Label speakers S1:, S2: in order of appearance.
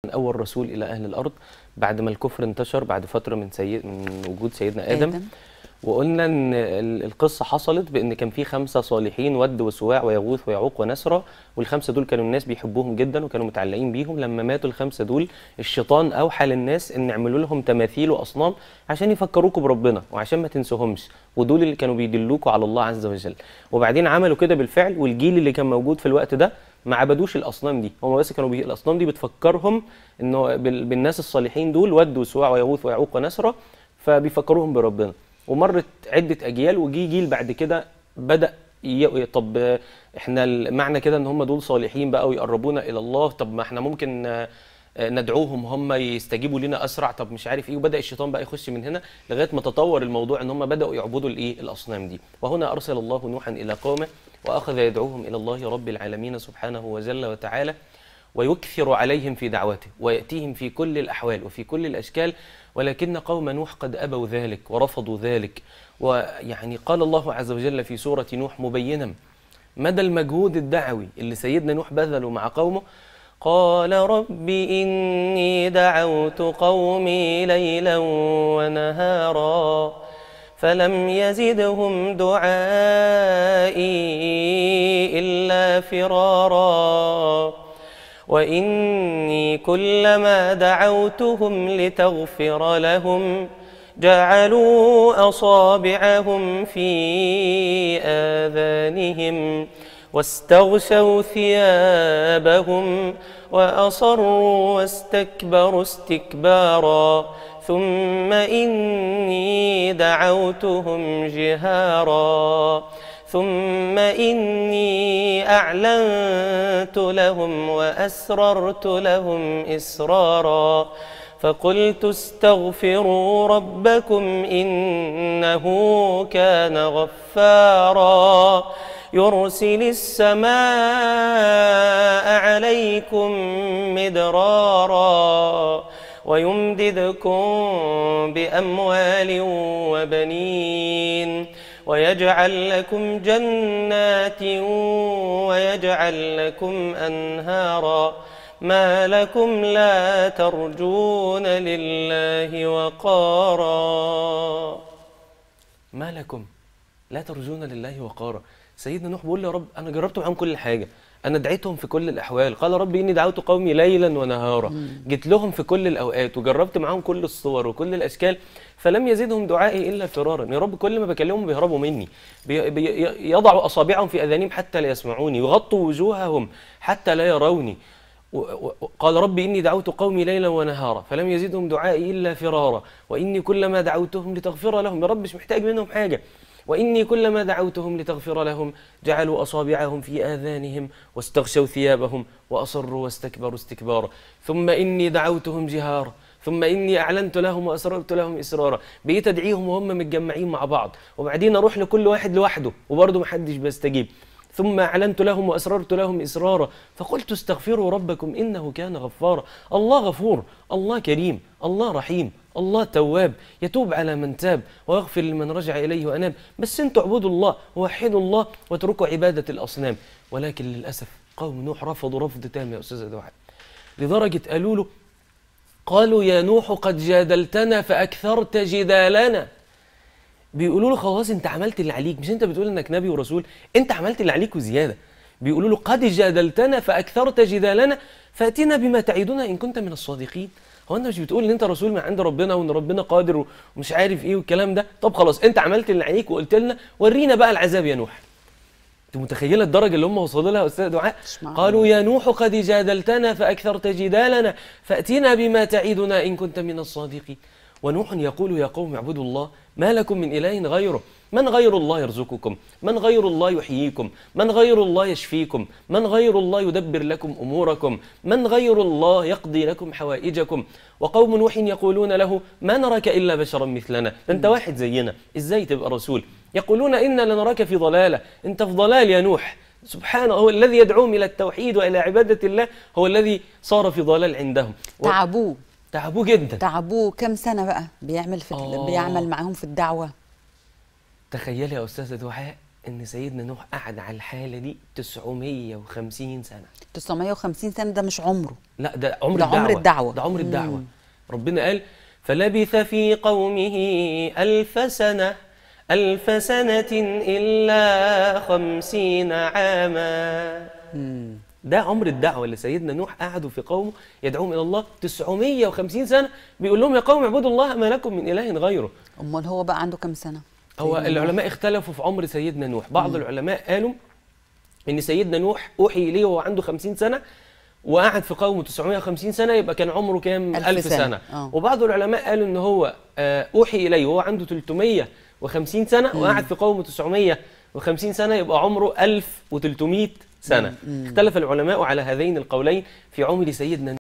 S1: من اول رسول الى اهل الارض بعد ما الكفر انتشر بعد فتره من سيد من وجود سيدنا ادم, آدم. وقلنا ان ال- القصه حصلت بان كان في خمسه صالحين ود وسواع ويغوث ويعوق ونسرة والخمسه دول كانوا الناس بيحبوهم جدا وكانوا متعلقين بيهم لما ماتوا الخمسه دول الشيطان اوحى للناس ان يعملوا لهم تماثيل واصنام عشان يفكروكوا بربنا وعشان ما تنسوهمش ودول اللي كانوا بيدلوكوا على الله عز وجل وبعدين عملوا كده بالفعل والجيل اللي كان موجود في الوقت ده ما عبدوش الاصنام دي هم بس كانوا بي... الاصنام دي بتفكرهم انه بال... بالناس الصالحين دول ود وسواع ويغوث ويعوق ونسرة فبيفكروهم بربنا ومرت عده اجيال وجي جيل بعد كده بدا ي... طب آه، احنا ال- معنى كده ان هم دول صالحين بقى ويقربونا الى الله طب ما احنا ممكن آه، آه، ندعوهم هم يستجيبوا لنا اسرع طب مش عارف ايه وبدا الشيطان بقى يخش من هنا لغايه ما تطور الموضوع ان هم بداوا يعبدوا الايه الاصنام دي وهنا ارسل الله نوحا الى قومه واخذ يدعوهم الى الله رب العالمين سبحانه وجل وتعالى ويكثر عليهم في دعوته وياتيهم في كل الاحوال وفي كل الاشكال ولكن قوم نوح قد ابوا ذلك ورفضوا ذلك ويعني قال الله عز وجل في سوره نوح مبينا مدى المجهود الدعوي اللي سيدنا نوح بذله مع قومه قال رب إني دعوت قومي ليلا ونهارا فلم يزدهم دعائي إلا فرارا وإني كلما دعوتهم لتغفر لهم جعلوا أصابعهم في آذانهم واستغشوا ثيابهم وأصروا واستكبروا استكبارا ثم إني دعوتهم جهارا ثم إني أعلنت لهم وأسررت لهم إسرارا فقلت استغفروا ربكم إنه كان غفارا يرسل السماء عليكم مدرارا ويمددكم بأموال وبنين ويجعل لكم جنات ويجعل لكم أنهارا ما لكم لا ترجون لله وقارا ما لكم لا ترجون لله وقارا سيدنا نوح بيقول يا رب انا جربت معاهم كل حاجه انا دعيتهم في كل الاحوال قال رب اني دعوت قومي ليلا ونهارا جيت لهم في كل الاوقات وجربت معاهم كل الصور وكل الاشكال فلم يزدهم دعائي الا فرارا يا رب كل ما بكلمهم بيهربوا مني بي بي يضعوا اصابعهم في اذانهم حتى لا يسمعوني يغطوا وجوههم حتى لا يروني و- و- قال رب إني دعوت قومي ليلا ونهارا فلم يزدهم دعائي إلا فرارا وإني كلما دعوتهم لتغفر لهم يا رب مش محتاج منهم حاجة وإني كلما دعوتهم لتغفر لهم جعلوا أصابعهم في آذانهم واستغشوا ثيابهم وأصروا واستكبروا استكبارا ثم إني دعوتهم جهارا ثم إني أعلنت لهم وأسررت لهم إسرارا بقيت أدعيهم وهم متجمعين مع بعض وبعدين أروح لكل واحد لوحده وبرضه محدش بيستجيب ثم أعلنت لهم وأسررت لهم إسرارا فقلت استغفروا ربكم إنه كان غفارا الله غفور الله كريم الله رحيم الله تواب يتوب على من تاب ويغفر لمن رجع إليه وأناب بس انتوا اعبدوا الله ووحدوا الله واتركوا عبادة الأصنام ولكن للأسف قوم نوح رفضوا رفض تام يا أستاذ دعاء لدرجة قالوا له قالوا يا نوح قد جادلتنا فأكثرت جدالنا بيقولوا له خلاص انت عملت اللي عليك مش انت بتقول انك نبي ورسول انت عملت اللي عليك وزياده بيقولوا له قد جادلتنا فاكثرت جدالنا فاتنا بما تعيدنا ان كنت من الصادقين هو انت مش بتقول ان انت رسول من عند ربنا وان ربنا قادر ومش عارف ايه والكلام ده طب خلاص انت عملت اللي عليك وقلت لنا ورينا بقى العذاب يا نوح انت متخيله الدرجه اللي هم وصلوا لها يا استاذ دعاء
S2: مش معقول.
S1: قالوا يا نوح قد جادلتنا فاكثرت جدالنا فاتنا بما تعيدنا ان كنت من الصادقين ونوح يقول يا قوم اعبدوا الله ما لكم من اله غيره من غير الله يرزقكم من غير الله يحييكم من غير الله يشفيكم من غير الله يدبر لكم اموركم من غير الله يقضي لكم حوائجكم وقوم نوح يقولون له ما نراك الا بشرا مثلنا ده انت واحد زينا ازاي تبقى رسول يقولون انا لنراك في ضلاله انت في ضلال يا نوح سبحانه هو الذي يدعوهم الى التوحيد والى عباده الله هو الذي صار في ضلال عندهم و-
S2: تعبوه
S1: تعبوه جدا
S2: تعبوه كم سنة بقى بيعمل في
S1: آه.
S2: بيعمل معاهم في الدعوة
S1: تخيلي يا استاذه دعاء ان سيدنا نوح قعد على الحاله دي 950 سنه
S2: 950 سنه ده مش عمره
S1: لا ده عمر
S2: ده
S1: الدعوه
S2: عمر الدعوة.
S1: ده عمر الدعوه
S2: مم.
S1: ربنا قال فلبث في قومه ألف سنة ألف سنة إلا خمسين عاما ده عمر الدعوة اللي سيدنا نوح قعدوا في قومه يدعوهم إلى الله 950 سنة بيقول لهم يا قوم اعبدوا الله ما لكم من إله غيره
S2: امال هو بقى عنده كام سنه
S1: هو
S2: سيدنا نوح؟
S1: العلماء اختلفوا في عمر سيدنا نوح بعض العلماء قالوا ان سيدنا نوح اوحي اليه وهو عنده 50 سنه وقعد في قومه 950 سنه يبقى كان عمره كام
S2: ألف
S1: 1000
S2: سنة.
S1: سنه,
S2: آه.
S1: وبعض العلماء قالوا ان هو آه، اوحي اليه وهو عنده 350 سنه وقعد في قومه 950 سنه يبقى عمره 1300 سنه اختلف العلماء على هذين القولين في عمر سيدنا